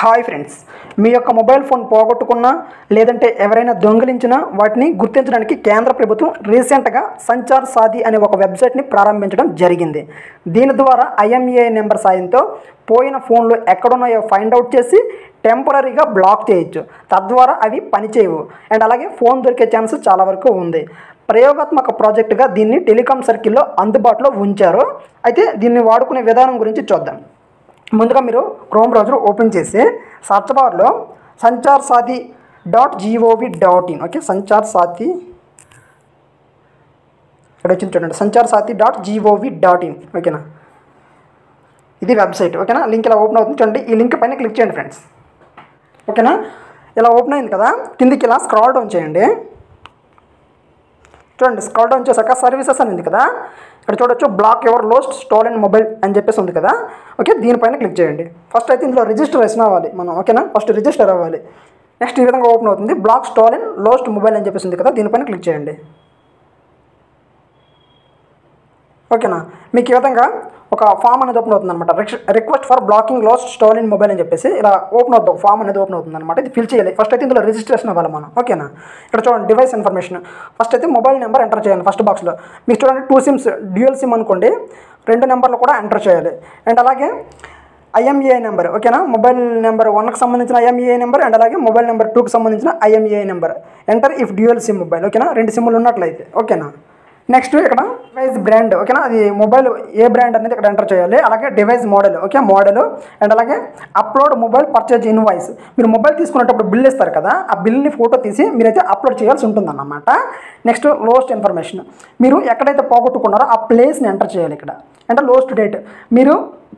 hi friends మీ యొక్క mobile phone పోగొట్టుకున్నా లేదంటే ఎవరైనా దొంగిలించినా వాటిని గుర్తించడానికి కేంద్ర ప్రభుత్వం రీసెంట్గా సంచార్ సాది అనే ఒక వెబ్సైట్ని ప్రారంభించడం జరిగింది దీని ద్వారా ఐఎంఏ నెంబర్ సాయంతో పోయిన ఫోన్లు ఎక్కడున్నాయో ఫైండ్ అవుట్ చేసి టెంపరీగా బ్లాక్ చేయొచ్చు తద్వారా అవి పనిచేయవు అండ్ అలాగే ఫోన్ దొరికే ఛాన్స్ చాలా వరకు ఉంది ప్రయోగాత్మక ప్రాజెక్టుగా దీన్ని టెలికాం సర్కిల్లో అందుబాటులో ఉంచారు అయితే దీన్ని వాడుకునే విధానం గురించి చూద్దాం ముందుగా మీరు క్రోమ్ బ్రౌజర్ ఓపెన్ చేసి సర్చ్ బార్లో Sanchar Saathi dot GOV dot in okay Sanchar Saathi ఇక్కడ వచ్చింది చూడండి Sanchar Saathi dot GOV dot in ఓకేనా ఇది వెబ్సైట్ ఓకేనా లింక్ ఇలా ఓపెన్ అవుతుంది చూడండి ఈ లింక్ పైన క్లిక్ చేయండి ఫ్రెండ్స్ ఓకేనా ఇలా ఓపెన్ అయింది కదా కిందికి ఇలా స్క్రాల్ డౌన్ చేయండి చూడండి స్క్రాల్ డౌన్ చేశాక సర్వీసెస్ అని ఉంది కదా ఇక్కడ చూడొచ్చు block your lost stolen mobile అని చెప్పేసి ఉంది కదా ఓకే దీనిపైన క్లిక్ చేయండి ఫస్ట్ అయితే ఇందులో రిజిస్ట్రేషన్ అవ్వాలి మనం ఓకేనా ఫస్ట్ రిజిస్టర్ అవ్వాలి నెక్స్ట్ ఈ విధంగా ఓపెన్ అవుతుంది బ్లాక్ స్టోలెన్ లోస్ట్ మొబైల్ అని చెప్పేసి ఉంది కదా దీనిపైన క్లిక్ చేయండి ఓకేనా మీకు ఈ విధంగా ఒక ఫామ్ అనేది ఓపెన్ అవుతుంది అనమాట request for blocking lost stolen mobile అని చెప్పేసి ఇలా ఓపెన్ అవుతుంది ఫామ్ అనేది ఓపెన్ అవుతుంది అనమాట ఇది ఫిల్ చేయాలి ఫస్ట్ అయితే ఇందులో రిజిస్ట్రేషన్ అవ్వాలి మనం ఓకేనా ఇక్కడ చూడండి డివైస్ ఇన్ఫర్మేషన్ ఫస్ట్ అయితే మొబైల్ నెంబర్ ఎంటర్ చేయాలి ఫస్ట్ బాక్స్లో మీకు చూడండి టూ సిమ్స్ డ్యూయల్ సిమ్ అనుకోండి రెండు నెంబర్లు కూడా ఎంటర్ చేయాలి అండ్ అలాగే ఐఎంఈఐ నెంబర్ ఓకేనా మొబైల్ నెంబర్ వన్కి సంబంధించిన ఐఎంఈఐ నెంబర్ అండ్ అలాగే మొబైల్ నెంబర్ టూకి సంబంధించిన IMEI number enter if dual SIM mobile ఓకేనా రెండు సిమ్లు ఉన్నట్లయితే ఓకేనా నెక్స్ట్ ఇక్కడ డివైస్ బ్రాండ్ ఓకేనా అది మొబైల్ ఏ బ్రాండ్ అనేది ఇక్కడ ఎంటర్ చేయాలి అలాగే device model okay model and అలాగే అప్లోడ్ మొబైల్ పర్చేజ్ ఇన్వాయిస్ మీరు మొబైల్ తీసుకునేటప్పుడు బిల్ ఇస్తారు కదా ఆ బిల్ని ఫోటో తీసి మీరైతే అప్లోడ్ చేయాల్సి ఉంటుందన్నమాట నెక్స్ట్ లోస్ట్ ఇన్ఫర్మేషన్ మీరు ఎక్కడైతే పోగొట్టుకున్నారో ఆ ప్లేస్ని ఎంటర్ చేయాలి ఇక్కడ అంటే లోస్ట్ డేట్ మీరు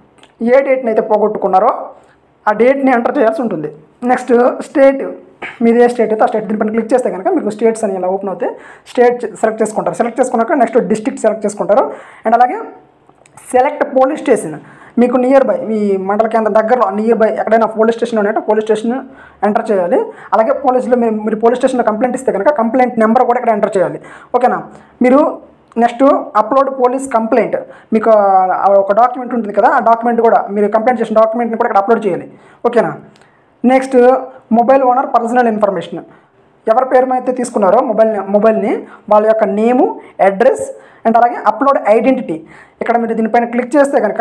ఏ డేట్ని అయితే పోగొట్టుకున్నారో ఆ డేట్ని ఎంటర్ చేయాల్సి ఉంటుంది నెక్స్ట్ స్టేట్ మీది ఏ స్టేట్ అయితే ఆ స్టేట్ దీనిపైన క్లిక్ చేస్తే కనుక మీకు స్టేట్స్ అని ఇలా ఓపెన్ అవుతాయి స్టేట్ సెలెక్ట్ చేసుకుంటారు సెలెక్ట్ చేసుకున్నాక నెక్స్ట్ డిస్ట్రిక్ట్ సెలెక్ట్ చేసుకుంటారు అండ్ అలాగే సెలెక్ట్ పోలీస్ స్టేషన్ మీకు నియర్ బై మీ మండల కేంద్రం దగ్గరలో నియర్ బై ఎక్కడైనా పోలీస్ స్టేషన్ ఉన్నాయంటే పోలీస్ స్టేషన్ ఎంటర్ చేయాలి అలాగే పోలీసులో మీరు మీరు పోలీస్ స్టేషన్లో కంప్లైంట్ ఇస్తే కనుక కంప్లైంట్ నెంబర్ కూడా ఇక్కడ ఎంటర్ చేయాలి ఓకేనా మీరు నెక్స్ట్ అప్లోడ్ పోలీస్ కంప్లైంట్ మీకు ఆ ఒక డాక్యుమెంట్ ఉంటుంది కదా ఆ డాక్యుమెంట్ కూడా మీరు కంప్లైంట్ చేసిన డాక్యుమెంట్ని కూడా ఇక్కడ అప్లోడ్ చేయాలి ఓకేనా next mobile owner personal information ఎవరి పేరు మీద అయితే తీసుకున్నారో మొబైల్ మొబైల్ని వాళ్ళ యొక్క నేము అడ్రస్ అండ్ అలాగే అప్లోడ్ ఐడెంటిటీ ఇక్కడ మీరు దీనిపైన క్లిక్ చేస్తే కనుక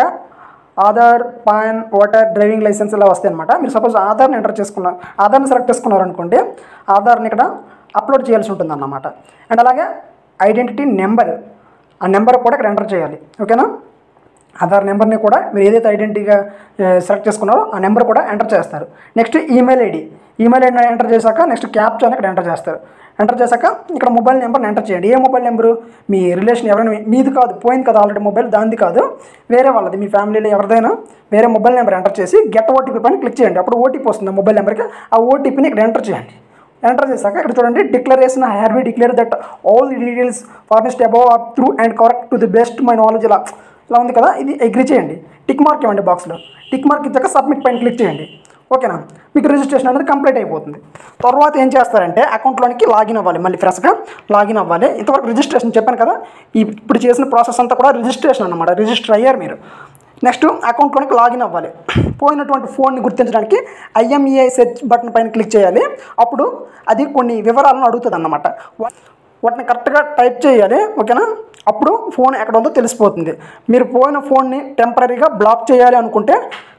Aadhaar PAN voter driving licence ఇలా వస్తాయి అనమాట మీరు సపోజ్ ఆధార్ని ఎంటర్ చేసుకున్నారు ఆధార్ని సెలెక్ట్ చేసుకున్నారు అనుకోండి ఆధార్ని ఇక్కడ అప్లోడ్ చేయాల్సి ఉంటుంది అన్నమాట అండ్ అలాగే ఐడెంటిటీ నెంబర్ ఆ నెంబర్ కూడా ఇక్కడ ఎంటర్ చేయాలి ఓకేనా ఆధార్ నెంబర్ని కూడా మీరు ఏదైతే ఐడెంటిటీగా సెలెక్ట్ చేసుకున్నారో ఆ నెంబర్ కూడా ఎంటర్ చేస్తారు next email ID email ID enter చేశాక నెక్స్ట్ క్యాప్చా అని ఇక్కడ ఎంటర్ చేస్తారు ఎంటర్ చేశాక ఇక్కడ మొబైల్ నెంబర్ని ఎంటర్ చేయండి ఏ మొబైల్ నెంబరు మీ రిలేషన్ ఎవరైనా మీది కాదు పోయింది కదా ఆల్రెడీ మొబైల్ దానిది కాదు వేరే వాళ్ళది మీ ఫ్యామిలీలో ఎవరిదైనా వేరే మొబైల్ నెంబర్ ఎంటర్ చేసి గెట్ ఓటీపీ పైన క్లిక్ చేయండి అప్పుడు ఓటీపీ వస్తుంది మొబైల్ నెంబర్కి ఆ ఓటీపీని ఇక్కడ ఎంటర్ చేయండి ఎంటర్ చేశాక ఇక్కడ చూడండి declaration have be declare that all the details furnished above are true and correct to the best my knowledge ఇలా ఇలా ఉంది కదా ఇది అగ్రి చేయండి టిక్ మార్క్ ఇవ్వండి బాక్స్లో టిక్ మార్క్ ఇచ్చాక సబ్మిట్ పైన క్లిక్ చేయండి ఓకేనా మీకు రిజిస్ట్రేషన్ అనేది కంప్లీట్ అయిపోతుంది తర్వాత ఏం చేస్తారంటే అకౌంట్లోనికి లాగిన్ అవ్వాలి మళ్ళీ ఫ్రెష్గా లాగిన్ అవ్వాలి ఇంతవరకు రిజిస్ట్రేషన్ చెప్పాను కదా ఈ ఇప్పుడు చేసిన ప్రాసెస్ అంతా కూడా రిజిస్ట్రేషన్ అనమాట రిజిస్టర్ అయ్యారు మీరు నెక్స్ట్ అకౌంట్లోనికి లాగిన్ అవ్వాలి పోయినటువంటి ఫోన్ని గుర్తించడానికి ఐఎంఈఐ సెర్చ్ బటన్ పైన క్లిక్ చేయాలి అప్పుడు అది కొన్ని వివరాలను అడుగుతుంది అన్నమాట వాటిని కరెక్ట్గా టైప్ చేయాలి ఓకేనా అప్పుడు ఫోన్ ఎక్కడ ఉందో తెలిసిపోతుంది మీరు పోయిన ఫోన్ని టెంపరీగా బ్లాక్ చేయాలి అనుకుంటే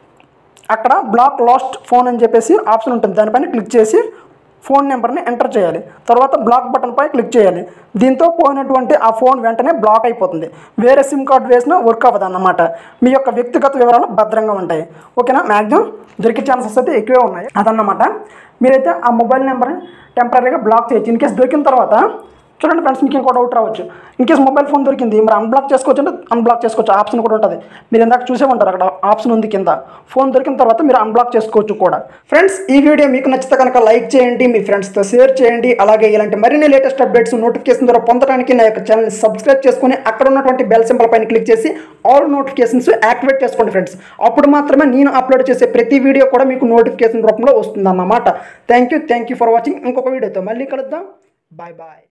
అక్కడ బ్లాక్ లాస్ట్ ఫోన్ అని చెప్పేసి ఆప్షన్ ఉంటుంది దానిపైన క్లిక్ చేసి ఫోన్ నెంబర్ని ఎంటర్ చేయాలి తర్వాత బ్లాక్ బటన్ పై క్లిక్ చేయాలి దీంతో పోయినటువంటి ఆ ఫోన్ వెంటనే బ్లాక్ అయిపోతుంది వేరే సిమ్ కార్డ్ వేసినా వర్క్ అవ్వదు అన్నమాట మీ యొక్క వ్యక్తిగత వివరాలు భద్రంగా ఉంటాయి ఓకేనా మ్యాక్సిమం దొరికే ఛాన్సెస్ అయితే ఎక్కువే ఉన్నాయి అదన్నమాట మీరైతే ఆ మొబైల్ నెంబర్ని టెంపరీగా బ్లాక్ చేయొచ్చు ఇన్ కేసు దొరికిన తర్వాత చూడండి ఫ్రెండ్స్ మీకు ఇంకో డౌట్ రావచ్చు ఇన్ కేసు మొబైల్ ఫోన్ దొరికింది మరి అన్బ్లాక్ చేసుకోవచ్చు అంటే అన్బ్లాక్ చేసుకోవచ్చు ఆప్షన్ కూడా ఉంటుంది మీరు ఇందాక చూసే ఉంటారు అక్కడ ఆప్షన్ ఉంది కింద ఫోన్ దొరికిన తర్వాత మీరు అన్బ్లాక్ చేసుకోవచ్చు కూడా ఫ్రెండ్స్ ఈ వీడియో మీకు నచ్చితే కనుక లైక్ చేయండి మీ ఫ్రెండ్స్తో షేర్ చేయండి అలాగే ఇలాంటి మరిన్ని లేటెస్ట్ అప్డేట్స్ నోటిఫికేషన్ ద్వారా పొందడానికి నా యొక్క ఛానల్ సబ్స్క్రైబ్ చేసుకుని అక్కడ ఉన్నటువంటి బెల్ సింబల్ పైన క్లిక్ చేసి ఆల్ నోటిఫికేషన్స్ యాక్టివేట్ చేసుకోండి ఫ్రెండ్స్ అప్పుడు మాత్రమే నేను అప్లోడ్ చేసే ప్రతి వీడియో కూడా మీకు నోటిఫికేషన్ రూపంలో వస్తుందన్నమాట thank you thank you for watching ఇంకొక వీడియోతో మళ్ళీ కలుద్దాం బాయ్ బాయ్